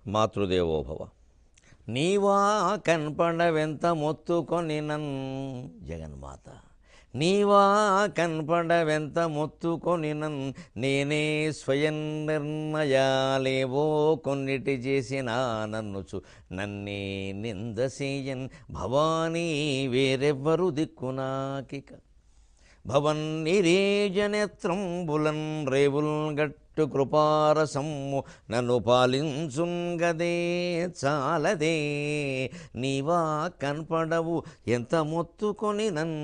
మాతృదేవోభవ నీవా కనపడవెంత మొత్తుకొని నన్ జగన్మాత నీవా కనపడవెంత మొత్తుకొని నన్ నేనే స్వయం నిర్ణయాలేవో కొన్నిటి చేసిన నన్నుచు నన్నే నిందసేయన్ భవానీ వేరెవ్వరు దిక్కునాకిక భవన్ నిరేజనేత్రంబులన్ రేవుల్ గట్టు కృపారసమ్ము నన్ను పాలించున్ గదే చాలదే నీవా కనపడవు ఎంత మొత్తుకొని నన్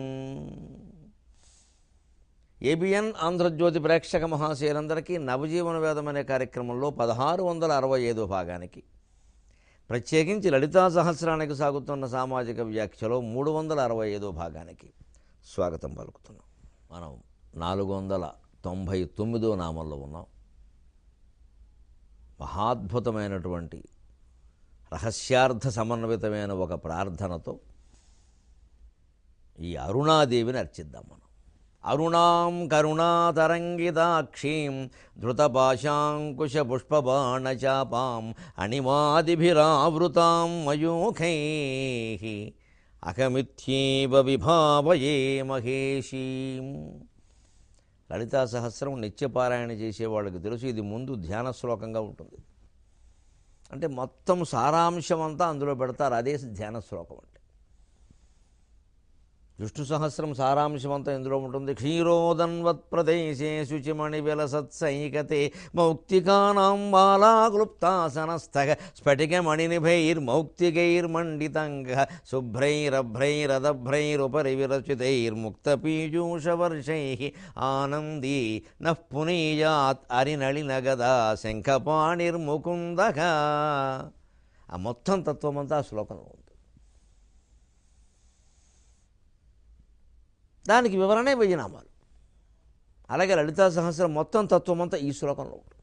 ఏబిఎన్ ఆంధ్రజ్యోతి ప్రేక్షక మహాశయులందరికీ నవజీవన వేదం అనే కార్యక్రమంలో పదహారు వందల అరవై ఐదో భాగానికి ప్రత్యేకించి లలితా సహస్రానికి సాగుతున్న సామాజిక వ్యాఖ్యలో మూడు వందల అరవై ఐదో భాగానికి స్వాగతం పలుకుతున్నాం మనం నాలుగు వందల తొంభై తొమ్మిదో నామంలో ఉన్నాం మహాద్భుతమైనటువంటి రహస్యార్థ సమన్వితమైన ఒక ప్రార్థనతో ఈ అరుణాదేవిని అర్చిద్దాం మనం అరుణాం కరుణాతరంగితాక్షీం ధృతపాశాంకుశ పుష్పబాణచాపాం అణిమాదిభిరావృతాం మయూఖై అకమిథ్యేవ విభావయే మహేషీం లలితా సహస్రం నిత్యపారాయణ చేసేవాళ్ళకి తెలుసు ఇది ముందు ధ్యాన శ్లోకంగా ఉంటుంది అంటే మొత్తం సారాంశం అంతా అందులో పెడతారు అదే ధ్యాన శ్లోకం అంటే విష్ణు సహస్రం సారాంశం అంతా ఇందులో ఉంటుంది క్షీరోదన్వత్ ప్రదేశే శుచిమణి విలసత్సైకతే మౌక్తికానాం బాలాక్లుప్తాసనస్థ స్ఫటికమణినిభైర్మౌక్తికైర్మండితంగ శుభ్రైరభ్రైరదభ్రైరుపరి విరచితైర్ముక్తపీయూషవర్షై ఆనందీ నః పునీయాత్ అరినళినగదా శంఖపాణిర్ముకుందక ఆ మొత్తం తత్వమంతా ఆ శ్లోకంలో ఉంది దానికి వివరణే వెయ్యి నామాలు అలాగే లలితా సహస్రం మొత్తం తత్వం అంతా ఈ శ్లోకంలో ఉంటుంది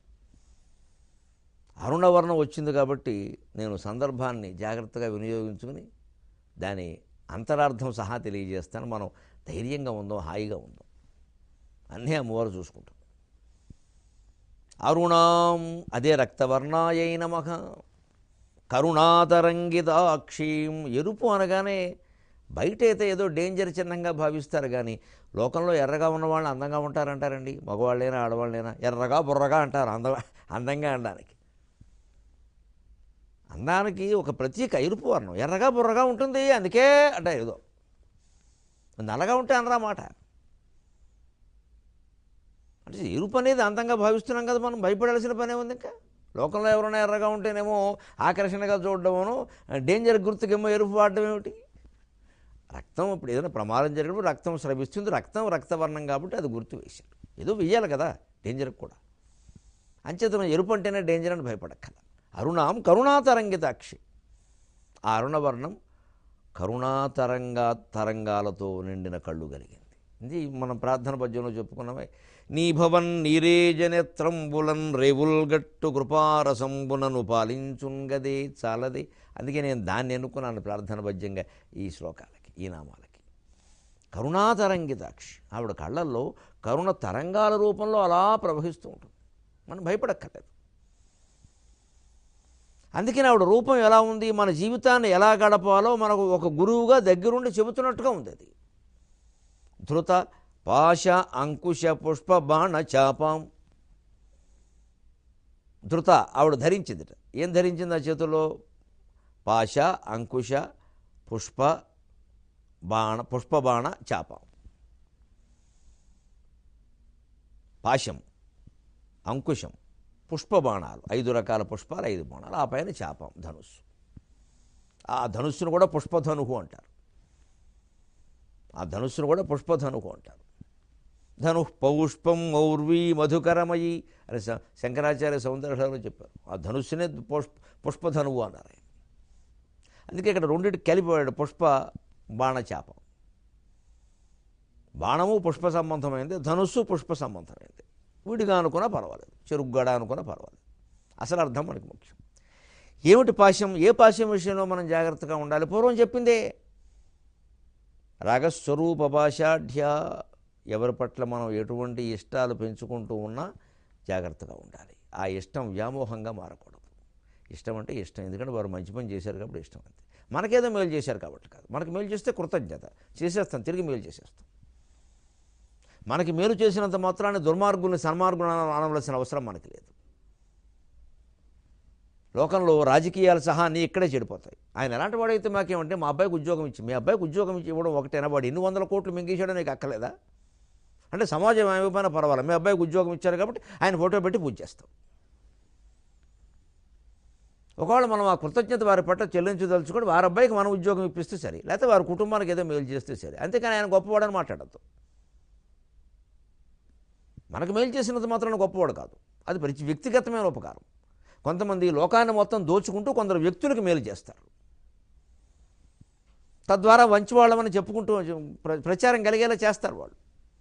అరుణవర్ణం వచ్చింది కాబట్టి నేను సందర్భాన్ని జాగ్రత్తగా వినియోగించుకుని దాని అంతరార్థం సహా తెలియజేస్తాను మనం ధైర్యంగా ఉందాం హాయిగా ఉందాం అన్నీ అమ్మవారు చూసుకుంటాం అరుణాం అదే రక్తవర్ణాయై నమః కరుణాతరంగితాక్షీం ఎరుపు అనగానే బయట అయితే ఏదో డేంజర్ చిహ్నంగా భావిస్తారు కానీ లోకంలో ఎర్రగా ఉన్న వాళ్ళు అందంగా ఉంటారంటారండి మగవాళ్ళైనా ఆడవాళ్ళైనా ఎర్రగా బుర్రగా అంటారు అంద అందంగా అనడానికి అందానికి ఒక ప్రత్యేక ఎరుపు వర్ణం ఎర్రగా బుర్రగా ఉంటుంది అందుకే అంటారు ఏదో నల్లగా ఉంటే అనరా మాట అంటే ఎరుపు అనేది అందంగా భావిస్తున్నాం కదా మనం భయపడాల్సిన పనే ఉంది ఇంకా లోకంలో ఎవరైనా ఎర్రగా ఉంటేనేమో ఆకర్షణగా చూడడమోనో డేంజర్ గుర్తుకేమో ఎరుపు వాడడం ఏమిటి రక్తం ఇప్పుడు ఏదైనా ప్రమాదం జరిగినప్పుడు రక్తం స్రవిస్తుంది రక్తం రక్తవర్ణం కాబట్టి అది గుర్తు వేశారు ఏదో వెయ్యాలి కదా డేంజర్ కూడా అంచేతనం ఎరుపు అంటేనే డేంజర్ అని భయపడక్కల అరుణాం కరుణాతరంగితాక్షి ఆ అరుణవర్ణం కరుణాతరంగా తరంగాలతో నిండిన కళ్ళు కలిగింది ఇది మనం ప్రార్థన పద్యంలో చెప్పుకున్నామే నీ భవన్ నీరేజనేత్రంబులన్ రేవుల్గట్టు కృపారసంబునను పాలించుంగదే చాలదే అందుకే నేను దాన్ని ఎన్నుకున్నాను ప్రార్థన పద్యంగా ఈ శ్లోకాలకి ఈ నామాలకి కరుణాతరంగితాక్షి ఆవిడ కళ్ళల్లో కరుణ తరంగాల రూపంలో అలా ప్రవహిస్తూ ఉంటుంది మనం భయపడక్కర్లేదు అందుకని ఆవిడ రూపం ఎలా ఉంది మన జీవితాన్ని ఎలా గడపాలో మనకు ఒక గురువుగా దగ్గరుండి చెబుతున్నట్టుగా ఉంది అది ధృత పాశ అంకుశ పుష్ప బాణ చాపాం ధృత ఆవిడ ధరించిందిట ఏం ధరించింది ఆ చేతుల్లో పాశ అంకుశ పుష్ప బాణ పుష్పబాణ చాపం పాశం అంకుశం పుష్పబాణాలు ఐదు రకాల పుష్పాలు ఐదు బాణాలు ఆ పైన చాపం ధనుస్సు ఆ ధనుస్సును కూడా పుష్పధనుహు అంటారు ఆ ధనుస్సును కూడా పుష్పధనుహు అంటారు ధను పౌష్పం మౌర్వీ మధుకరమయి అని శ- శంకరాచార్య సౌందర్యంలో చెప్పారు ఆ ధనుస్సునే పుష్ప పుష్పధనువు అన్నారు ఆయన అందుకే ఇక్కడ రెండింటి కలిపాడు పుష్ప బాణచాపం బాణము పుష్ప సంబంధమైంది ధనుస్సు పుష్ప సంబంధమైంది విడిగా అనుకున్నా పర్వాలేదు చెరుగ్గడ అనుకున్నా పర్వాలేదు అసలు అర్థం మనకి ముఖ్యం ఏమిటి పాశ్యం ఏ పాశ్యం విషయంలో మనం జాగ్రత్తగా ఉండాలి పూర్వం చెప్పిందే రాగస్వరూప భాషాఢ్య ఎవరి పట్ల మనం ఎటువంటి ఇష్టాలు పెంచుకుంటూ ఉన్నా జాగ్రత్తగా ఉండాలి ఆ ఇష్టం వ్యామోహంగా మారకూడదు ఇష్టం అంటే ఇష్టం ఎందుకంటే వారు మంచి పని చేశారు కాబట్టి ఇష్టం అంతే మనకేదో మేలు చేశారు కాబట్టి కాదు మనకి మేలు చేస్తే కృతజ్ఞత చేసేస్తాం తిరిగి మేలు చేసేస్తాం మనకి మేలు చేసినంత మాత్రాన్ని దుర్మార్గుల్ని సన్మార్గులను అనవలసిన అవసరం మనకి లేదు లోకంలో రాజకీయాలు సహా అన్నీ ఇక్కడే చెడిపోతాయి ఆయన ఎలాంటి వాడైతే మాకేమంటే మా అబ్బాయికి ఉద్యోగం ఇచ్చి మీ అబ్బాయికి ఉద్యోగం ఇచ్చి ఇవ్వడం ఒకటేనా వాడు ఎన్ని వందల కోట్లు మింగేశాడో నీకు అక్కలేదా అంటే సమాజం ఏమైపోయినా పర్వాలేదు మీ అబ్బాయికి ఉద్యోగం ఇచ్చారు కాబట్టి ఆయన ఫోటో పెట్టి పూజ చేస్తాం ఒకవేళ మనం ఆ కృతజ్ఞత వారి పట్ల చెల్లించదలుచుకొని వారి అబ్బాయికి మనం ఉద్యోగం ఇప్పిస్తే సరే లేకపోతే వారి కుటుంబానికి ఏదో మేలు చేస్తే సరే అంతేకాని ఆయన గొప్పవాడని మాట్లాడద్దు మనకు మేలు చేసినంత మాత్రం గొప్పవాడు కాదు అది ప్రతి వ్యక్తిగతమైన ఉపకారం కొంతమంది లోకాన్ని మొత్తం దోచుకుంటూ కొందరు వ్యక్తులకు మేలు చేస్తారు తద్వారా వంచివాళ్ళమని చెప్పుకుంటూ ప్ర- ప్రచారం కలిగేలా చేస్తారు వాళ్ళు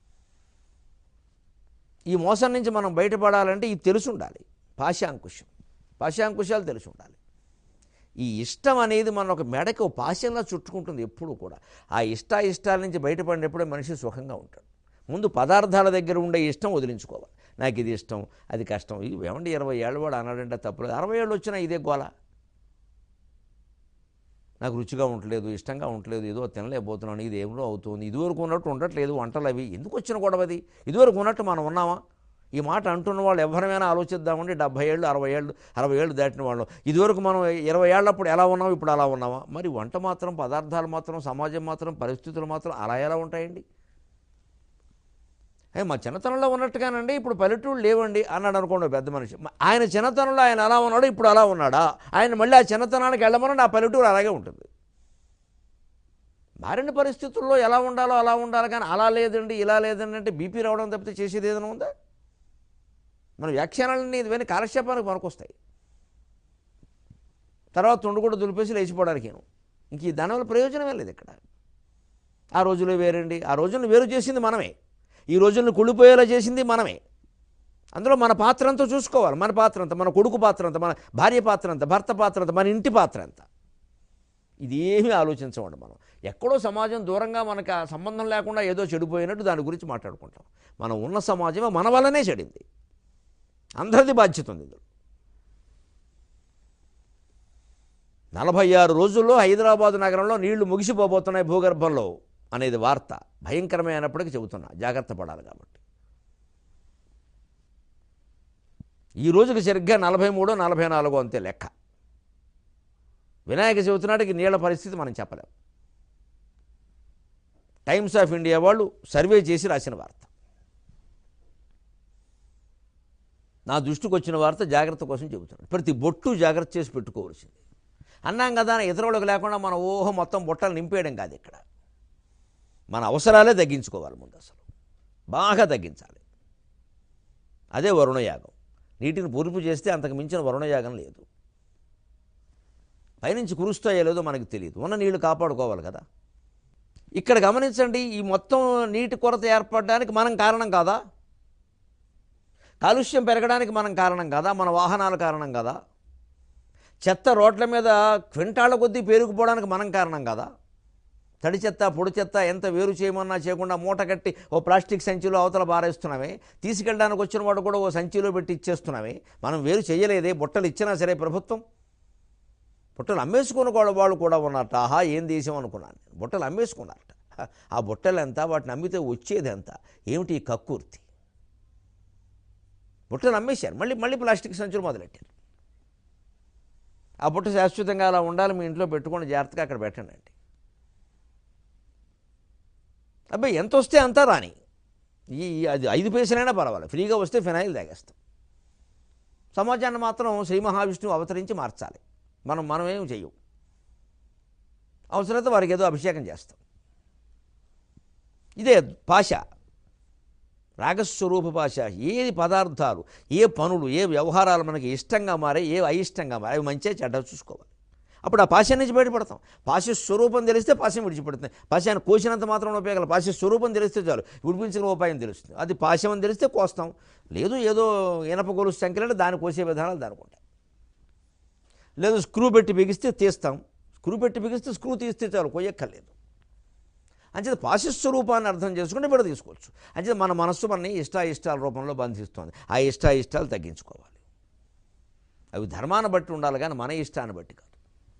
ఈ మోసం నుంచి మనం బయటపడాలంటే ఇది తెలిసి ఉండాలి పాశాంకుశం పాశాంకుశాలు తెలిసి ఉండాలి ఈ ఇష్టం అనేది మన ఒక మెడకి ఒక పాశంలా చుట్టుకుంటుంది ఎప్పుడూ కూడా ఆ ఇష్ట ఇష్టాల నుంచి బయటపడినప్పుడే మనిషి సుఖంగా ఉంటాడు ముందు పదార్థాల దగ్గర ఉండే ఇష్టం వదిలించుకోవాలి నాకు ఇది ఇష్టం అది కష్టం ఇది ఏమండి ఇరవై ఏళ్ళు వాడు అన్నాడంటే తప్పలేదు అరవై ఏళ్ళు వచ్చినా ఇదే గోల నాకు రుచిగా ఉండట్లేదు ఇష్టంగా ఉండట్లేదు ఏదో తినలేకపోతున్నాను ఇది ఏమో అవుతుంది ఇదివరకు ఉన్నట్టు ఉండట్లేదు వంటలు అవి ఎందుకు వచ్చిన గొడవ అది ఇదివరకు ఉన్నట్టు మనం ఉన్నామా ఈ మాట అంటున్న వాళ్ళు ఎవరైనా ఆలోచిద్దామండి డెబ్బై ఏళ్ళు అరవై ఏళ్ళు అరవై ఏళ్ళు దాటిన వాళ్ళు ఇదివరకు మనం ఇరవై ఏళ్ళప్పుడు ఎలా ఉన్నాం ఇప్పుడు అలా ఉన్నామా మరి వంట మాత్రం పదార్థాలు మాత్రం సమాజం మాత్రం పరిస్థితులు మాత్రం అలా ఎలా ఉంటాయండి ఏ మా చిన్నతనంలో ఉన్నట్టుగానండి ఇప్పుడు పల్లెటూళ్ళు లేవండి అన్నాడు అనుకోండి ఓ పెద్ద మనిషి మ- ఆయన చిన్నతనంలో ఆయన అలా ఉన్నాడు ఇప్పుడు అలా ఉన్నాడా ఆయన మళ్ళీ ఆ చిన్నతనానికి వెళ్ళమని ఆ పల్లెటూరు అలాగే ఉంటుంది మారిన పరిస్థితుల్లో ఎలా ఉండాలో అలా ఉండాలి కానీ అలా లేదండి ఇలా లేదండి అంటే బీపీ రావడం తప్పితే చేసేది ఏదైనా ఉందా మన వ్యాఖ్యానాలన్నీ ఇవన్నీ కాలక్షేపానికి పనికొస్తాయి తర్వాత తుండు కూడా దులిపేసి లేచిపోవడానికేను ఇంక ఈ దానివల్ల ప్రయోజనమే లేదు ఇక్కడ ఆ రోజులో వేరండి ఆ రోజులను వేరు చేసింది మనమే ఈ రోజులను కుళ్ళిపోయేలా చేసింది మనమే అందులో మన పాత్ర అంతా చూసుకోవాలి మన పాత్ర అంతా మన కొడుకు పాత్ర అంతా మన భార్య పాత్ర అంతా భర్త పాత్ర అంతా మన ఇంటి పాత్ర అంతా ఇది ఏమీ ఆలోచించమండి మనం ఎక్కడో సమాజం దూరంగా మనకు ఆ సంబంధం లేకుండా ఏదో చెడిపోయినట్టు దాని గురించి మాట్లాడుకుంటాం మనం ఉన్న సమాజం మన వల్లనే చెడింది అందరిది బాధ్యత ఉంది ఇందులో నలభై ఆరు రోజుల్లో హైదరాబాదు నగరంలో నీళ్లు ముగిసిపోబోతున్నాయి భూగర్భంలో అనేది వార్త భయంకరమైనప్పటికీ చెబుతున్నా జాగ్రత్త పడాలి కాబట్టి ఈ రోజుకి సరిగ్గా నలభై మూడో నలభై నాలుగో అంతే లెక్క వినాయక చవితి నాటికి నీళ్ల పరిస్థితి మనం చెప్పలేం టైమ్స్ ఆఫ్ ఇండియా వాళ్ళు సర్వే చేసి రాసిన వార్త నా దృష్టికి వచ్చిన వార్త జాగ్రత్త కోసం చెబుతున్నాను ప్రతి బొట్టు జాగ్రత్త చేసి పెట్టుకోవాల్సింది అన్నాం కదా అని ఇతరులకు లేకుండా మన ఊహ మొత్తం బుట్టలు నింపేయడం కాదు ఇక్కడ మన అవసరాలే తగ్గించుకోవాలి ముందు అసలు బాగా తగ్గించాలి అదే వరుణయాగం నీటిని పొరుపు చేస్తే అంతకు మించిన వరుణయాగం లేదు పైనుంచి కురుస్తాయో లేదో మనకు తెలియదు ఉన్న నీళ్లు కాపాడుకోవాలి కదా ఇక్కడ గమనించండి ఈ మొత్తం నీటి కొరత ఏర్పడడానికి మనం కారణం కాదా కాలుష్యం పెరగడానికి మనం కారణం కాదా మన వాహనాల కారణం కాదా చెత్త రోడ్ల మీద క్వింటాళ్ళ కొద్దీ పేరుకుపోవడానికి మనం కారణం కాదా తడి చెత్త పొడి చెత్త ఎంత వేరు చేయమన్నా చేయకుండా మూట కట్టి ఓ ప్లాస్టిక్ సంచిలో అవతల బారేస్తున్నామే తీసుకెళ్ళడానికి వచ్చిన వాడు కూడా ఓ సంచిలో పెట్టి ఇచ్చేస్తున్నామే మనం వేరు చేయలేదే బుట్టలు ఇచ్చినా సరే ప్రభుత్వం బుట్టలు అమ్మేసుకున్న కూడా వాళ్ళు కూడా ఉన్నారట ఆహా ఏం దేశం అనుకున్నాను నేను బుట్టలు అమ్మేసుకున్నారట హ, ఆ బుట్టలు ఎంత వాటిని అమ్మితే వచ్చేది ఎంత ఏమిటి ఈ కక్కుర్తి బుట్టలు అమ్మేశారు మళ్ళీ మళ్ళీ ప్లాస్టిక్ సంచులు మొదలెట్టారు ఆ బుట్ట శాశ్వతంగా అలా ఉండాలి మీ ఇంట్లో పెట్టుకొని జాగ్రత్తగా అక్కడ పెట్టండి అండి అబ్బాయి ఎంత వస్తే అంతా రాని ఈ ఈ- అది ఐదు పైసలైనా పర్వాలేదు ఫ్రీగా వస్తే ఫినాయిల్ తాగేస్తాం సమాజాన్ని మాత్రం శ్రీ మహావిష్ణువు అవతరించి మార్చాలి మనం మనమేం చెయ్యం అవసరమైతే వారికి ఏదో అభిషేకం చేస్తాం ఇదే భాష రాగస్వరూప భాష ఏది పదార్థాలు ఏ పనులు ఏ వ్యవహారాలు మనకి ఇష్టంగా మారే ఏ అయిష్టంగా మారే అవి మంచిగా చెడ్డ చూసుకోవాలి అప్పుడు ఆ పాశం నుంచి బయటపడతాం పాశ స్వరూపం తెలిస్తే పాశం విడిచిపెడుతుంది పాశాన్ని కోసినంత మాత్రం ఉపయోగాలు పాశ స్వరూపం తెలిస్తే చాలు విడిపించిన ఉపాయం తెలుస్తుంది అది పాశం అని తెలిస్తే కోస్తాం లేదు ఏదో ఇనప గొలుసు సంఖ్యలంటే దాన్ని కోసే విధానాలు దానికి ఉంటాయి లేదు స్క్రూ పెట్టి బిగిస్తే తీస్తాం స్క్రూ పెట్టి బిగిస్తే స్క్రూ తీస్తే చాలు కొయ్యక్కర్లేదు అంచేత పాశస్వరూపాన్ని అర్థం చేసుకుంటే బిడ్డ తీసుకోవచ్చు అంచేత మన మనస్సు మనని ఇష్టాయిష్టాల రూపంలో బంధిస్తుంది ఆ ఇష్టాయిష్టాలు తగ్గించుకోవాలి అవి ధర్మాన్ని బట్టి ఉండాలి కానీ మన ఇష్టాన్ని బట్టి కాదు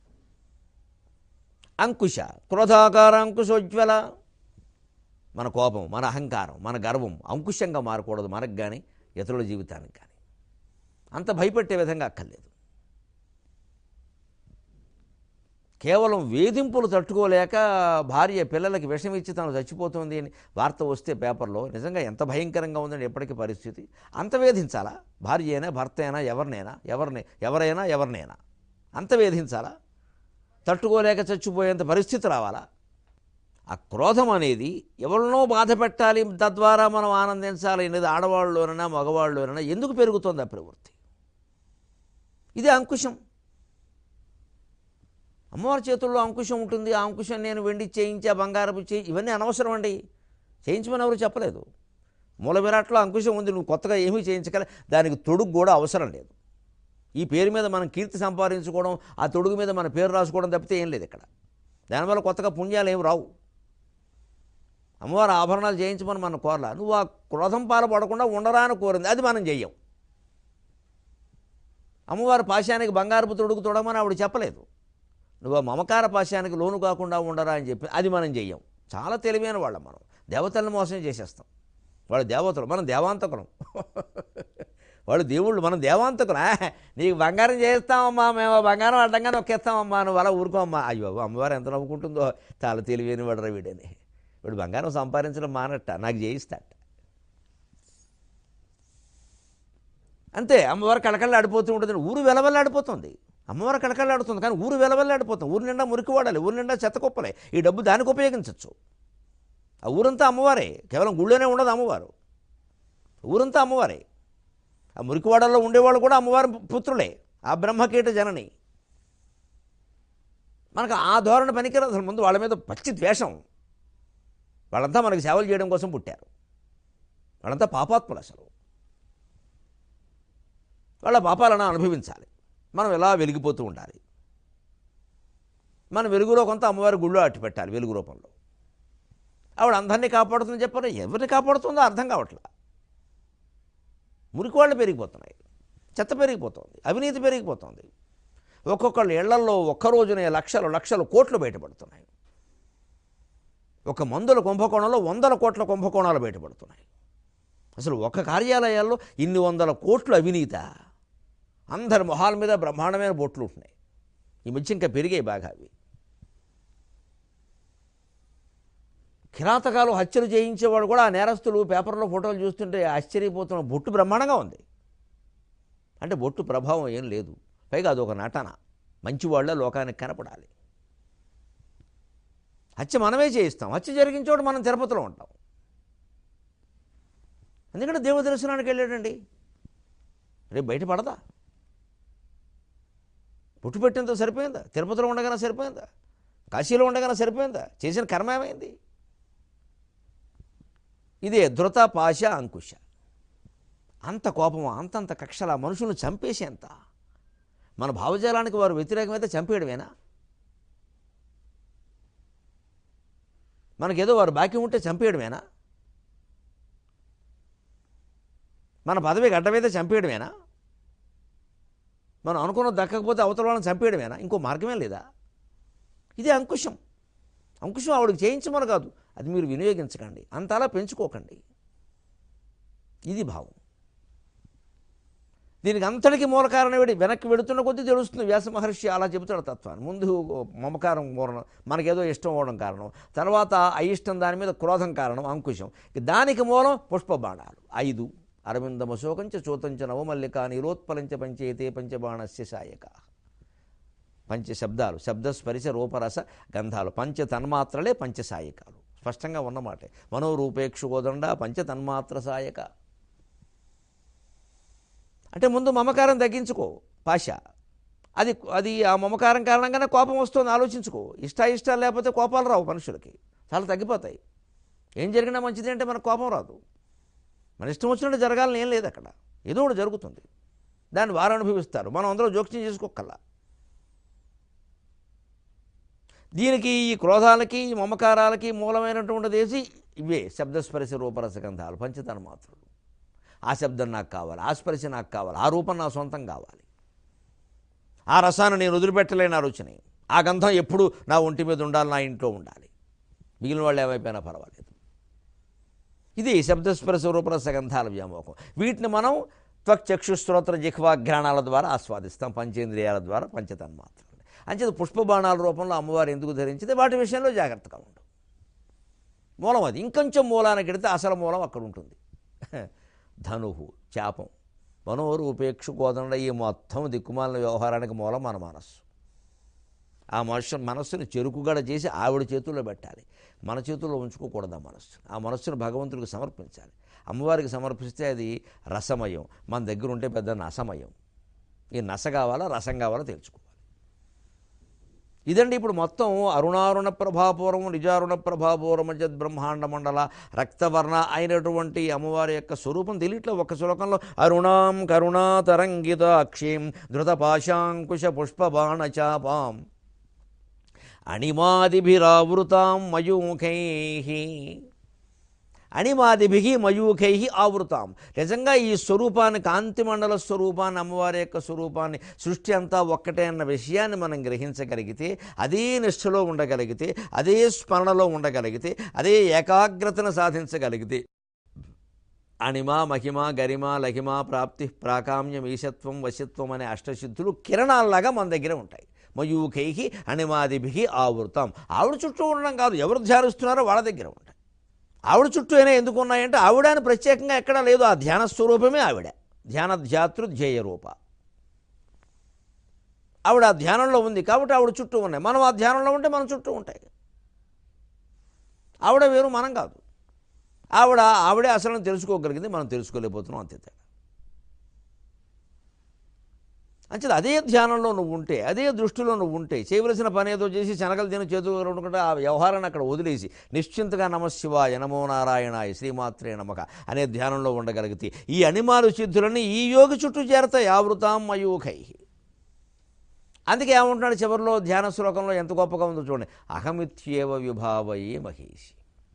అంకుశ క్రోధాకార అంకుశోజ్వల మన కోపం మన అహంకారం మన గర్వం అంకుశంగా మారకూడదు మనకు కానీ ఇతరుల జీవితానికి కానీ అంత భయపెట్టే విధంగా అక్కర్లేదు కేవలం వేధింపులు తట్టుకోలేక భార్య పిల్లలకి విషం ఇచ్చి తను చచ్చిపోతుంది అని వార్త వస్తే పేపర్లో నిజంగా ఎంత భయంకరంగా ఉందండి ఎప్పటికీ పరిస్థితి అంత వేధించాలా భార్య అయినా భర్త అయినా ఎవరినైనా ఎవరిని ఎవరైనా ఎవరినైనా అంత వేధించాలా తట్టుకోలేక చచ్చిపోయేంత పరిస్థితి రావాలా ఆ క్రోధం అనేది ఎవరినో బాధ పెట్టాలి తద్వారా మనం ఆనందించాలి అనేది ఆడవాళ్ళలోనైనా మగవాళ్ళలోనైనా ఎందుకు పెరుగుతోంది ఆ ప్రవృత్తి ఇది అంకుశం అమ్మవారి చేతుల్లో అంకుశం ఉంటుంది ఆ అంకుశం నేను వెండి చేయించా బంగారపు చేయి ఇవన్నీ అనవసరం అండి చేయించమని ఎవరు చెప్పలేదు మూల విరాట్లో అంకుశం ఉంది నువ్వు కొత్తగా ఏమీ చేయించగల దానికి తొడుగు కూడా అవసరం లేదు ఈ పేరు మీద మనం కీర్తి సంపాదించుకోవడం ఆ తొడుగు మీద మన పేరు రాసుకోవడం తప్పితే ఏం లేదు ఇక్కడ దానివల్ల కొత్తగా పుణ్యాలు ఏమి రావు అమ్మవారు ఆభరణాలు చేయించమని మనం కోరలా నువ్వు ఆ క్రోధం పాల్పడకుండా ఉండరా అని కోరింది అది మనం చెయ్యం అమ్మవారి పాశానికి బంగారపు తొడుగు తొడమని ఆవిడ చెప్పలేదు నువ్వు ఆ మమకార పాశానికి లోను కాకుండా ఉండరా అని చెప్పి అది మనం చెయ్యం చాలా తెలివైన వాళ్ళం మనం దేవతలను మోసం చేసేస్తాం వాళ్ళు దేవతలు మనం దేవాంతకులం వాళ్ళు దేవుళ్ళు మనం దేవాంతకులు ఆ, నీకు బంగారం చేస్తామమ్మా మేము ఆ బంగారం అడ్డంగా నొక్కేస్తామమ్మా నువ్వు అలా ఊరుకోమ్మా అయ్యో అమ్మవారు ఎంత నవ్వుకుంటుందో చాలా తెలివైన వాడరా వీడని వీడు బంగారం సంపాదించడం మానట్ట నాకు చేయిస్తాట అంతే అమ్మవారు కళకళలాడిపోతూ ఉంటుంది ఊరు వెలవెల్లాడిపోతుంది అమ్మవారు కళకళలాడుతుంది కానీ ఊరు వెలవెల్లాడిపోతుంది ఊరు నిండా మురికి వాడాలి ఊరు నిండా చెత్తకొప్పలే ఈ డబ్బు దానికి ఉపయోగించవచ్చు ఆ ఊరంతా అమ్మవారే కేవలం గుళ్ళోనే ఉండదు అమ్మవారు ఊరంతా అమ్మవారే ఆ మురికివాడల్లో ఉండేవాళ్ళు కూడా అమ్మవారి పుత్రులే ఆ బ్రహ్మకీట జనని మనకు ఆ ధోరణి పనికిరాదు అసలు ముందు వాళ్ళ మీద పచ్చి ద్వేషం వాళ్ళంతా మనకి సేవలు చేయడం కోసం పుట్టారు వాళ్ళంతా పాపాత్ములు అసలు వాళ్ళ పాపాలను అనుభవించాలి మనం ఎలా వెలిగిపోతూ ఉండాలి మన వెలుగులో కొంత అమ్మవారి గుళ్ళో అట్టి పెట్టాలి వెలుగు రూపంలో ఆవిడ అందరినీ కాపాడుతుందని చెప్పారు ఎవరిని కాపాడుతుందో అర్థం కావట్లా మురికివాళ్ళు పెరిగిపోతున్నాయి చెత్త పెరిగిపోతుంది అవినీతి పెరిగిపోతుంది ఒక్కొక్కళ్ళ ఇళ్లల్లో ఒక్క రోజునే లక్షలు లక్షలు కోట్లు బయటపడుతున్నాయి ఒక మందుల కుంభకోణంలో వందల కోట్ల కుంభకోణాలు బయటపడుతున్నాయి అసలు ఒక కార్యాలయాల్లో ఇన్ని వందల కోట్లు అవినీత అందరి మొహాల మీద బ్రహ్మాండమైన బొట్లు ఉంటున్నాయి ఈ మధ్య ఇంకా పెరిగాయి బాగా అవి కిరాతకాలు హత్యలు చేయించేవాడు కూడా ఆ నేరస్తులు పేపర్లో ఫోటోలు చూస్తుంటే ఆశ్చర్యపోతున్న బొట్టు బ్రహ్మాండంగా ఉంది అంటే బొట్టు ప్రభావం ఏం లేదు పైగా అదొక నటన మంచివాళ్ళ లోకానికి కనపడాలి హత్య మనమే చేయిస్తాం హత్య జరిగిన చోట మనం తిరుపతిలో ఉంటాం ఎందుకంటే దేవ దర్శనానికి వెళ్ళాడండి రేపు బయట పడదా పుట్టు పెట్టినంత సరిపోయిందా తిరుపతిలో ఉండగానే సరిపోయిందా కాశీలో ఉండగానే సరిపోయిందా చేసిన కర్మ ఏమైంది ఇదే ధృత పాశ అంకుశ అంత కోపం అంతంత కక్షల మనుషులను చంపేసేంత మన భావజాలానికి వారు వ్యతిరేకమైతే చంపేయడమేనా మనకేదో వారు బాకీ ఉంటే చంపేయడమేనా మన పదవికి అడ్డమైతే చంపేయడమేనా మనం అనుకున్న దక్కకపోతే అవతల వాళ్ళని చంపేయడమేనా ఇంకో మార్గమే లేదా ఇది అంకుశం అంకుశం ఆవిడకి చేయించమని కాదు అది మీరు వినియోగించకండి అంతలా పెంచుకోకండి ఇది భావం దీనికి అంతటికి మూల కారణం ఏమిటి వెనక్కి వెడుతున్న కొద్దీ తెలుస్తుంది వ్యాస మహర్షి అలా చెబుతాడు తత్వాన్ని ముందు మమకారం మూలనం మనకేదో ఇష్టం అవ్వడం కారణం తర్వాత అయిష్టం దాని మీద క్రోధం కారణం అంకుశం ఇక దానికి మూలం పుష్పబాణాలు ఐదు అరవిందమశోకంచ చూతంచ నవమల్లిక నీలోత్పలంచ పంచేతే పంచబాణస్య సాయక పంచ శబ్దాలు శబ్ద స్పరిశ రూపరస గంధాలు పంచ తన్మాత్రలే పంచసాయకాలు స్పష్టంగా ఉన్నమాటే మనోరూపేక్షుకోదండ పంచ తన్మాత్ర సాయక అంటే ముందు మమకారం తగ్గించుకో పాష అది అది ఆ మమకారం కారణంగానే కోపం వస్తుంది ఆలోచించుకో ఇష్ట ఇష్టాలు లేకపోతే కోపాలు రావు మనుషులకి చాలా తగ్గిపోతాయి ఏం జరిగినా మంచిది అంటే మనకు కోపం రాదు మన ఇష్టం వచ్చినట్టు జరగాలని ఏం లేదు అక్కడ ఏదో ఒకటి జరుగుతుంది దాన్ని వారు అనుభవిస్తారు మనం అందరూ జోక్యం చేసుకోకల్లా దీనికి ఈ క్రోధాలకి ఈ మమకారాలకి మూలమైనటువంటిది వేసి ఇవే శబ్దస్పర్శ రూపరస గంధాలు పంచతన మాత్రులు ఆ శబ్దం నాకు కావాలి ఆ స్పర్శ నాకు కావాలి ఆ రూపం నా సొంతం కావాలి ఆ రసాన్ని నేను వదిలిపెట్టలేని ఆ రుచిని ఆ గంధం ఎప్పుడు నా ఒంటి మీద ఉండాలి నా ఇంట్లో ఉండాలి మిగిలిన వాళ్ళు ఏమైపోయినా పర్వాలేదు ఇది శబ్దస్పర్శ రూపరస గంధాల వ్యామోహం వీటిని మనం త్వక్ చక్షుశ్రోత్ర జిహ్వా ఘ్రాణాల ద్వారా ఆస్వాదిస్తాం పంచేంద్రియాల ద్వారా పంచతన్మాత్రలు అంచేది పుష్పబాణాల రూపంలో అమ్మవారు ఎందుకు ధరించింది వాటి విషయంలో జాగ్రత్తగా ఉండు మూలం అది ఇంకొంచెం మూలానికి ఎడితే అసలు మూలం అక్కడ ఉంటుంది ధనుహు చాపం మనోరు ఉపేక్ష కోదండ ఈ మొత్తం దిక్కుమాలిన వ్యవహారానికి మూలం మన మనస్సు ఆ మనుషు మనస్సును చెరుకుగడ చేసి ఆవిడ చేతుల్లో పెట్టాలి మన చేతుల్లో ఉంచుకోకూడదు ఆ మనస్సు ఆ మనస్సును భగవంతుడికి సమర్పించాలి అమ్మవారికి సమర్పిస్తే అది రసమయం మన దగ్గర ఉంటే పెద్ద నసమయం ఈ నస కావాలా రసం కావాలా తెలుసుకోవాలి ఇదండి ఇప్పుడు మొత్తం అరుణారుణ ప్రభాపూరం నిజారుణ ప్రభాపూరం మధ్య బ్రహ్మాండ మండల రక్తవర్ణ అయినటువంటి అమ్మవారి యొక్క స్వరూపం తెలియట్లే ఒక్క శ్లోకంలో అరుణాం కరుణా తరంగిత అక్షీం ధృత పాశాంకుశ పుష్పబాణ చాపాం అణిమాదిభిరావృతాం మయూఖై అణిమాదిభి మయూఖై ఆవృతాం నిజంగా ఈ స్వరూపాన్ని కాంతిమండల స్వరూపాన్ని అమ్మవారి యొక్క స్వరూపాన్ని సృష్టి అంతా ఒక్కటే అన్న విషయాన్ని మనం గ్రహించగలిగితే అదే నిష్ఠలో ఉండగలిగితే అదే స్మరణలో ఉండగలిగితే అదే ఏకాగ్రతను సాధించగలిగితే అణిమ మహిమ గరిమ లహిమ ప్రాప్తి ప్రాకామ్యం ఈశత్వం వశత్వం అనే అష్టసిద్ధులు కిరణాల్లాగా మన దగ్గర ఉంటాయి మయూఖైకి అణిమాదిభి ఆవృతం ఆవిడ చుట్టూ ఉండడం కాదు ఎవరు ధ్యానిస్తున్నారో వాళ్ళ దగ్గర ఉంటాయి ఆవిడ చుట్టూ అయినా ఎందుకు ఉన్నాయంటే ఆవిడ అని ప్రత్యేకంగా ఎక్కడా లేదు ఆ ధ్యాన స్వరూపమే ఆవిడ ధ్యాన ధ్యాతృ ధ్యేయ రూప ఆవిడ ఆ ధ్యానంలో ఉంది కాబట్టి ఆవిడ చుట్టూ ఉన్నాయి మనం ఆ ధ్యానంలో ఉంటే మన చుట్టూ ఉంటాయి ఆవిడ వేరు మనం కాదు ఆవిడ ఆవిడే అసలు తెలుసుకోగలిగింది మనం తెలుసుకోలేకపోతున్నాం అంతే తేడా అంచేది అదే ధ్యానంలో నువ్వు ఉంటే అదే దృష్టిలో నువ్వు ఉంటే చేయవలసిన పని ఏదో చేసి శనగలు తిని చేతులు అనుకుంటే ఆ వ్యవహారాన్ని అక్కడ వదిలేసి నిశ్చింతగా నమశివాయ నమో నారాయణాయ శ్రీమాత్రే నమక అనే ధ్యానంలో ఉండగలిగితే ఈ అనిమాలు సిద్ధులని ఈ యోగి చుట్టూ చేరతాయి ఆవృతాం మయూఖై అందుకే ఏమంటున్నాడు చివరిలో ధ్యాన శ్లోకంలో ఎంత గొప్పగా ఉందో చూడండి అహమిత్యేవ విభావయే మహేషి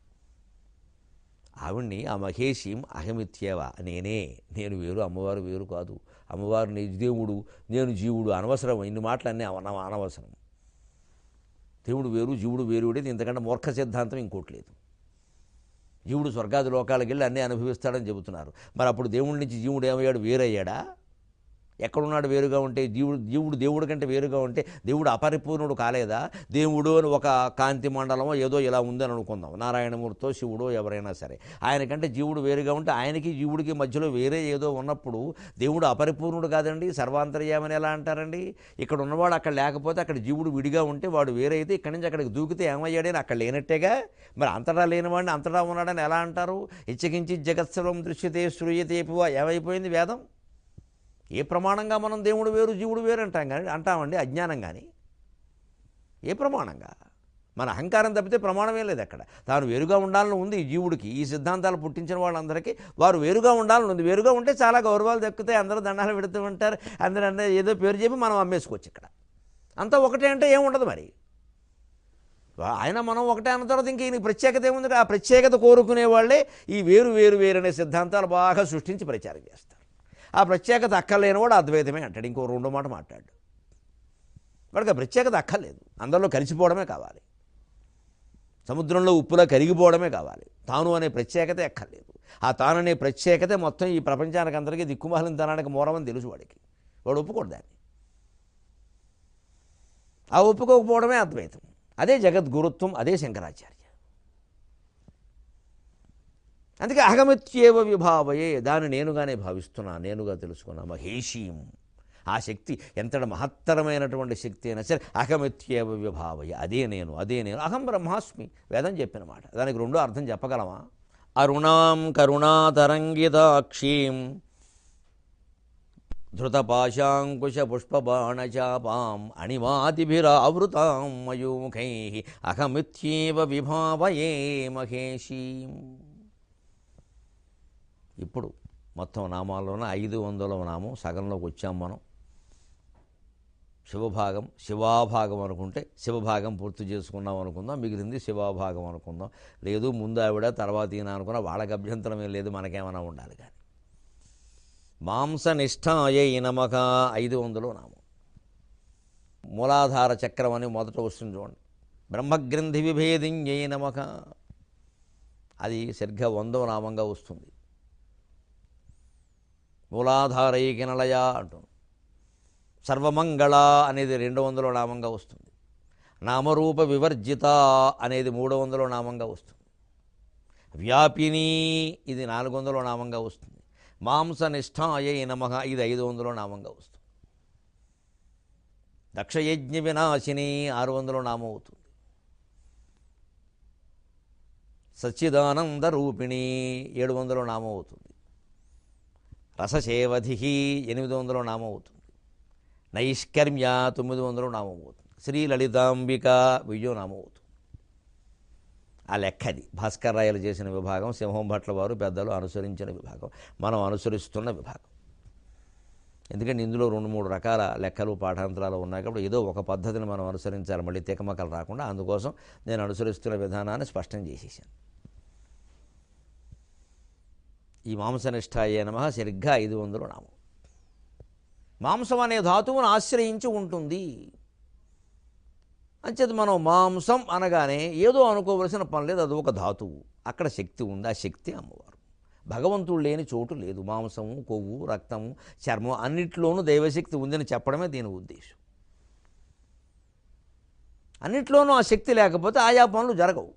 ఆవిడ్ని ఆ మహేషిం అహమిత్యేవ నేనే నేను వేరు అమ్మవారు వేరు కాదు అమ్మవారు నీ దేవుడు నేను జీవుడు అనవసరం ఇన్ని మాటలు అన్నీ అన అనవసరం దేవుడు వేరు జీవుడు వేరు ఉండేది ఇంతకంటే మూర్ఖ సిద్ధాంతం ఇంకోటి లేదు జీవుడు స్వర్గాది లోకాలకు వెళ్ళి అన్నీ అనుభవిస్తాడని చెబుతున్నారు మరి అప్పుడు దేవుడి నుంచి జీవుడు ఏమయ్యాడు వేరయ్యాడా ఎక్కడున్నాడు వేరుగా ఉంటే జీవుడు జీవుడు దేవుడి కంటే వేరుగా ఉంటే దేవుడు అపరిపూర్ణుడు కాలేదా దేవుడు అని ఒక కాంతి మండలమో ఏదో ఇలా ఉందని అనుకుందాం నారాయణమూర్తితో శివుడో ఎవరైనా సరే ఆయనకంటే జీవుడు వేరుగా ఉంటే ఆయనకి జీవుడికి మధ్యలో వేరే ఏదో ఉన్నప్పుడు దేవుడు అపరిపూర్ణుడు కాదండి సర్వాంతర్యామని ఎలా అంటారండి ఇక్కడ ఉన్నవాడు అక్కడ లేకపోతే అక్కడ జీవుడు విడిగా ఉంటే వాడు వేరే అయితే ఇక్కడి నుంచి అక్కడికి దూకితే ఏమయ్యాడని అక్కడ లేనట్టేగా మరి అంతటా లేనివాడిని అంతటా ఉన్నాడని ఎలా అంటారు ఇచ్చకించి జగత్సవం దృశ్యతే శ్రూయతే పువ ఏమైపోయింది వేదం ఏ ప్రమాణంగా మనం దేవుడు వేరు జీవుడు వేరు అంటాం కానీ అంటామండి అజ్ఞానం కానీ ఏ ప్రమాణంగా మన అహంకారం తప్పితే ప్రమాణమే లేదు అక్కడ తాను వేరుగా ఉండాలని ఉంది ఈ జీవుడికి ఈ సిద్ధాంతాలు పుట్టించిన వాళ్ళందరికీ వారు వేరుగా ఉండాలని ఉంది వేరుగా ఉంటే చాలా గౌరవాలు దక్కుతాయి అందరూ దండాలు పెడుతూ ఉంటారు అందరూ అంటే ఏదో పేరు చెప్పి మనం అమ్మేసుకోవచ్చు ఇక్కడ అంతా ఒకటే అంటే ఏముండదు మరి ఆయన మనం ఒకటే అన్న తర్వాత ఇంక ఈయన ప్రత్యేకత ఏముంది ఆ ప్రత్యేకత కోరుకునే వాళ్ళే ఈ వేరు వేరు వేరు అనే సిద్ధాంతాలు బాగా సృష్టించి ప్రచారం చేస్తారు ఆ ప్రత్యేకత అక్కర్లేనివాడు అద్వైతమే అంటాడు ఇంకో రెండో మాట మాట్లాడు వాడికి ఆ ప్రత్యేకత అక్కర్లేదు అందరిలో కలిసిపోవడమే కావాలి సముద్రంలో ఉప్పులా కరిగిపోవడమే కావాలి తాను అనే ప్రత్యేకత ఎక్కర్లేదు ఆ తాను అనే ప్రత్యేకత మొత్తం ఈ ప్రపంచానికి అందరికీ దిక్కుమాలిన తనానికి మూలమని తెలుసు వాడికి వాడు ఒప్పుకోడు దాన్ని ఆ ఒప్పుకోకపోవడమే అద్వైతం అదే జగద్గురుత్వం అదే శంకరాచార్య అందుకే అహమిత్యేవ విభావయే దాన్ని నేనుగానే భావిస్తున్నా నేనుగా తెలుసుకున్నా మహేషీం ఆ శక్తి ఎంతటి మహత్తరమైనటువంటి శక్తి అయినా సరే అహమిత్యేవ విభావయ అదే నేను అదే నేను అహం బ్రహ్మాస్మి వేదం చెప్పిన మాట దానికి రెండో అర్థం చెప్పగలమా అరుణాం కరుణాతరంగితాక్షీం ధృతపాశాంకుశ పుష్పబాణచాపాం అణిమాతిభిరావృతాం మయూఖై అహమిత్యేవ విభావయే మహేషీం ఇప్పుడు మొత్తం నామాల్లోన ఐదు వందల నామం సగంలోకి వచ్చాం మనం శివభాగం శివాభాగం అనుకుంటే శివభాగం పూర్తి చేసుకున్నాం అనుకుందాం మిగిలింది శివాభాగం అనుకుందాం లేదు ముందు ఆవిడ తర్వాత ఈయన అనుకున్నా వాళ్ళకి అభ్యంతరం ఏం లేదు మనకేమైనా ఉండాలి కానీ మాంసనిష్టాయ నమక ఐదు వందలు నామం మూలాధార చక్రం అని మొదట వస్తుంది చూడండి బ్రహ్మగ్రంథి విభేదింజై నమక అది సరిగ్గా వందవ నామంగా వస్తుంది మూలాధారైకినలయ అంటుంది సర్వమంగళ అనేది రెండు వందల నామంగా వస్తుంది నామరూప వివర్జిత అనేది మూడు వందల నామంగా వస్తుంది వ్యాపిని ఇది నాలుగు వందల నామంగా వస్తుంది మాంసనిష్టాయ నమః ఇది ఐదు వందల నామంగా వస్తుంది దక్షయజ్ఞ వినాశిని ఆరు వందల నామం అవుతుంది సచ్చిదానంద రూపిణి ఏడు వందల నామం అవుతుంది రససేవధి ఎనిమిది వందల నామం అవుతుంది నైష్కర్మ్య తొమ్మిది వందల నామం అవుతుంది శ్రీ లలితాంబిక విజయ నామం అవుతుంది ఆ లెక్కది భాస్కర్ రాయలు చేసిన విభాగం సింహం భట్ల వారు పెద్దలు అనుసరించిన విభాగం మనం అనుసరిస్తున్న విభాగం ఎందుకంటే ఇందులో రెండు మూడు రకాల లెక్కలు పాఠాంతరాలు ఉన్నాయి కాబట్టి ఏదో ఒక పద్ధతిని మనం అనుసరించాలి మళ్ళీ తికమకలు రాకుండా అందుకోసం నేను అనుసరిస్తున్న విధానాన్ని స్పష్టం చేసేసాను ఈ మాంసనిష్టాయ నమ సరిగ్గా ఐదు వందలు నామం మాంసం అనే ధాతువును ఆశ్రయించి ఉంటుంది అంచేది మనం మాంసం అనగానే ఏదో అనుకోవలసిన పని లేదు అది ఒక ధాతువు అక్కడ శక్తి ఉంది ఆ శక్తి అమ్మవారు భగవంతుడు లేని చోటు లేదు మాంసము కొవ్వు రక్తము చర్మం అన్నిట్లోనూ దైవశక్తి ఉందని చెప్పడమే దీని ఉద్దేశం అన్నిట్లోనూ ఆ శక్తి లేకపోతే ఆయా పనులు జరగవు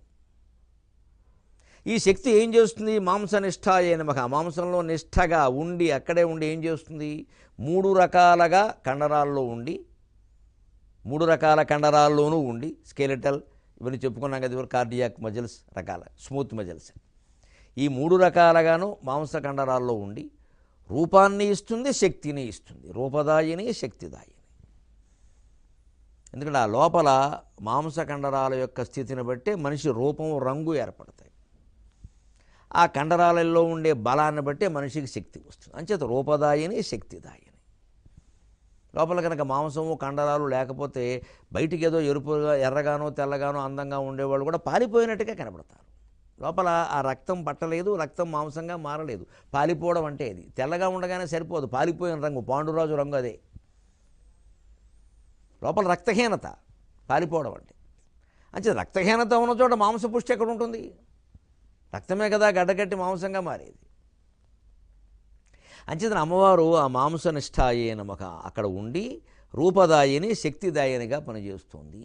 ఈ శక్తి ఏం చేస్తుంది మాంసనిష్ట అయినమక మాంసంలో నిష్ఠగా ఉండి అక్కడే ఉండి ఏం చేస్తుంది మూడు రకాలుగా కండరాల్లో ఉండి మూడు రకాల కండరాల్లోనూ ఉండి స్కెలిటల్ ఇవన్నీ చెప్పుకున్నాం కదా ఇవరు కార్డియాక్ మజిల్స్ రకాల స్మూత్ మజిల్స్ ఈ మూడు రకాలుగాను మాంస కండరాల్లో ఉండి రూపాన్ని ఇస్తుంది శక్తిని ఇస్తుంది రూపదాయిని శక్తిదాయిని ఎందుకంటే ఆ లోపల మాంస కండరాల యొక్క స్థితిని బట్టి మనిషి రూపం రంగు ఏర్పడతాయి ఆ కండరాలలో ఉండే బలాన్ని బట్టే మనిషికి శక్తి వస్తుంది అంచేత రూపదాయిని శక్తిదాయిని లోపల కనుక మాంసము కండరాలు లేకపోతే బయటికి ఏదో ఎరుపుగా ఎర్రగానో తెల్లగానో అందంగా ఉండేవాళ్ళు కూడా పాలిపోయినట్టుగా కనబడతారు లోపల ఆ రక్తం పట్టలేదు రక్తం మాంసంగా మారలేదు పాలిపోవడం అంటే అది తెల్లగా ఉండగానే సరిపోదు పాలిపోయిన రంగు పాండురాజు రంగు అదే లోపల రక్తహీనత పాలిపోవడం అంటే అంటే రక్తహీనత ఉన్న చోట మాంసపుష్టి ఎక్కడ ఉంటుంది రక్తమే కదా గడ్డకట్టి మాంసంగా మారేది అంచేతన అమ్మవారు ఆ మాంసనిష్టాయే నమక అక్కడ ఉండి రూపదాయిని శక్తిదాయినిగా పనిచేస్తుంది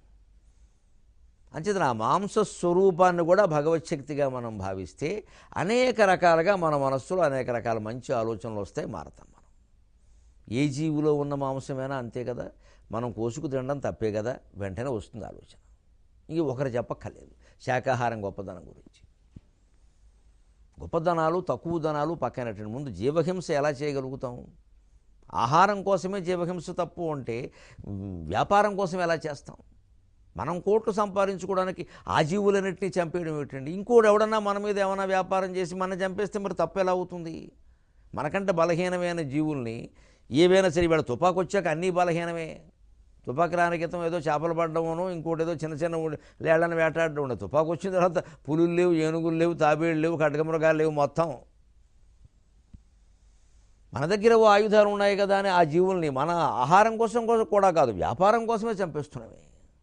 అంచేతన ఆ మాంస స్వరూపాన్ని కూడా భగవచ్చక్తిగా మనం భావిస్తే అనేక రకాలుగా మన మనస్సులో అనేక రకాల మంచి ఆలోచనలు వస్తాయి మారతాం మనం ఏ జీవిలో ఉన్న మాంసమైనా అంతే కదా మనం కోసుకు తినడం తప్పే కదా వెంటనే వస్తుంది ఆలోచన ఇంక ఒకరు చెప్పక్కర్లేదు శాకాహారం గొప్పదనం గురించి గొప్పదనాలు తక్కువ దనాలు పక్కనటువంటి ముందు జీవహింస ఎలా చేయగలుగుతాం ఆహారం కోసమే జీవహింస తప్పు అంటే ఉమ్, వ్యాపారం కోసం ఎలా చేస్తాం మనం కోట్లు సంపాదించుకోవడానికి ఆ జీవులన్నింటినీ చంపేయడం ఏమిటండి ఇంకోటి ఎవడన్నా మన మీద ఏమైనా వ్యాపారం చేసి మన చంపేస్తే మరి తప్పు ఎలా అవుతుంది మనకంటే బలహీనమైన జీవుల్ని ఏవైనా సరే వీళ్ళ తుపాకు వచ్చాక అన్నీ బలహీనమే తుపాకి రాని క్రితం ఏదో చేపలు పడ్డమనో ఇంకోటి ఏదో చిన్న చిన్న ఉ- లేళ్ళని వేటాడడం ఉండదు తుపాకు వచ్చిన తర్వాత పులులు లేవు ఏనుగులు లేవు తాబేళ్ళు లేవు ఖడ్గమృగాలు లేవు మొత్తం మన దగ్గర ఓ ఆయుధాలు ఉన్నాయి కదా అని ఆ జీవుల్ని మన ఆహారం కోసం కోసం కూడా కాదు వ్యాపారం కోసమే చంపేస్తున్నామే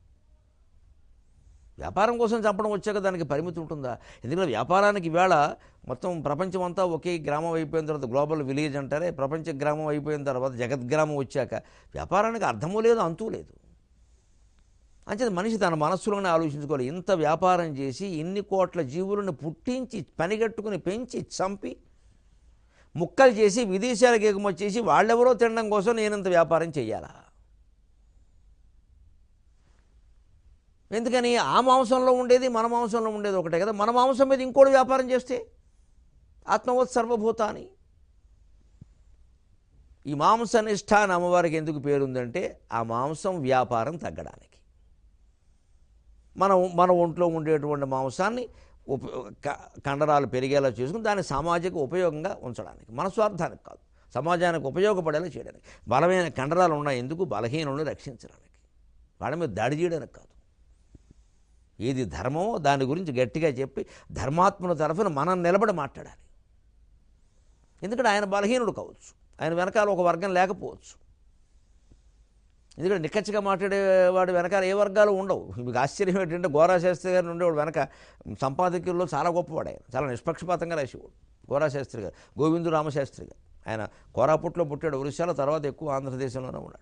వ్యాపారం కోసం చంపడం వచ్చాక దానికి పరిమితి ఉంటుందా ఎందుకంటే వ్యాపారానికి ఈవేళ మొత్తం ప్రపంచం అంతా ఒకే గ్రామం అయిపోయిన తర్వాత గ్లోబల్ విలేజ్ అంటారే ప్రపంచ గ్రామం అయిపోయిన తర్వాత జగద్గ్రామం వచ్చాక వ్యాపారానికి అర్థమూ లేదు అంతూ లేదు అంచేది మనిషి తన మనస్సులోనే ఆలోచించుకోవాలి ఇంత వ్యాపారం చేసి ఇన్ని కోట్ల జీవులను పుట్టించి పనిగట్టుకుని పెంచి చంపి ముక్కలు చేసి విదేశాలకు ఎగుమతి చేసి వాళ్ళెవరో తినడం కోసం నేనంత వ్యాపారం చేయాలా ఎందుకని ఆ మాంసంలో ఉండేది మన మాంసంలో ఉండేది ఒకటే కదా మన మాంసం మీద ఇంకోటి వ్యాపారం చేస్తే ఆత్మవత్ సర్వభూతాని ఈ మాంసనిష్ట అని అమ్మవారికి ఎందుకు పేరుందంటే ఆ మాంసం వ్యాపారం తగ్గడానికి మనం మన ఒంట్లో ఉండేటువంటి మాంసాన్ని ఉప క- కండరాలు పెరిగేలా చేసుకుని దాన్ని సామాజిక ఉపయోగంగా ఉంచడానికి మన స్వార్థానికి కాదు సమాజానికి ఉపయోగపడేలా చేయడానికి బలమైన కండరాలు ఉన్నాయి ఎందుకు బలహీనులను రక్షించడానికి వాళ్ళ మీద దాడి చేయడానికి కాదు ఏది ధర్మమో దాని గురించి గట్టిగా చెప్పి ధర్మాత్మల తరఫున మనం నిలబడి మాట్లాడాలి ఎందుకంటే ఆయన బలహీనుడు కావచ్చు ఆయన వెనకాల ఒక వర్గం లేకపోవచ్చు ఎందుకంటే నిక్కచ్చిగా మాట్లాడేవాడు వెనకాల ఏ వర్గాలు ఉండవు మీకు ఆశ్చర్యం ఏంటంటే గోరా శాస్త్రి గారు ఉండేవాడు వెనక సంపాదకుల్లో చాలా గొప్పవాడు ఆయన చాలా నిష్పక్షపాతంగా రాసేవాడు గోరా శాస్త్రి గారు గోవిందు రామశాస్త్రి గారు ఆయన కోరాపుట్లో పుట్టాడు ఒరిస్సాలో తర్వాత ఎక్కువ ఆంధ్రదేశంలోనే ఉన్నాడు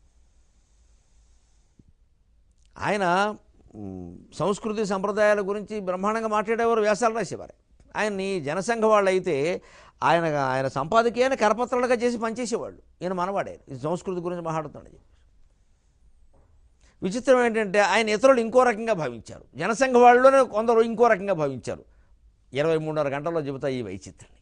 ఆయన మ్, సంస్కృతి సంప్రదాయాల గురించి బ్రహ్మాండంగా మాట్లాడేవారు వ్యాసాలు రాసేవారు ఆయన్ని జనసంఘ వాళ్ళు అయితే ఆయన ఆయన సంపాదకీయాన్ని కరపత్రాలుగా చేసి పనిచేసేవాళ్ళు ఈయన మనవాడే ఈ సంస్కృతి గురించి మాట్లాడుతున్నాడు చెప్పి విచిత్రం ఏంటంటే ఆయన ఇతరులు ఇంకో రకంగా భావించారు జనసంఘ వాళ్ళలోనే కొందరు ఇంకో రకంగా భావించారు ఇరవై మూడున్నర గంటల్లో చెబుతా ఈ వైచిత్రం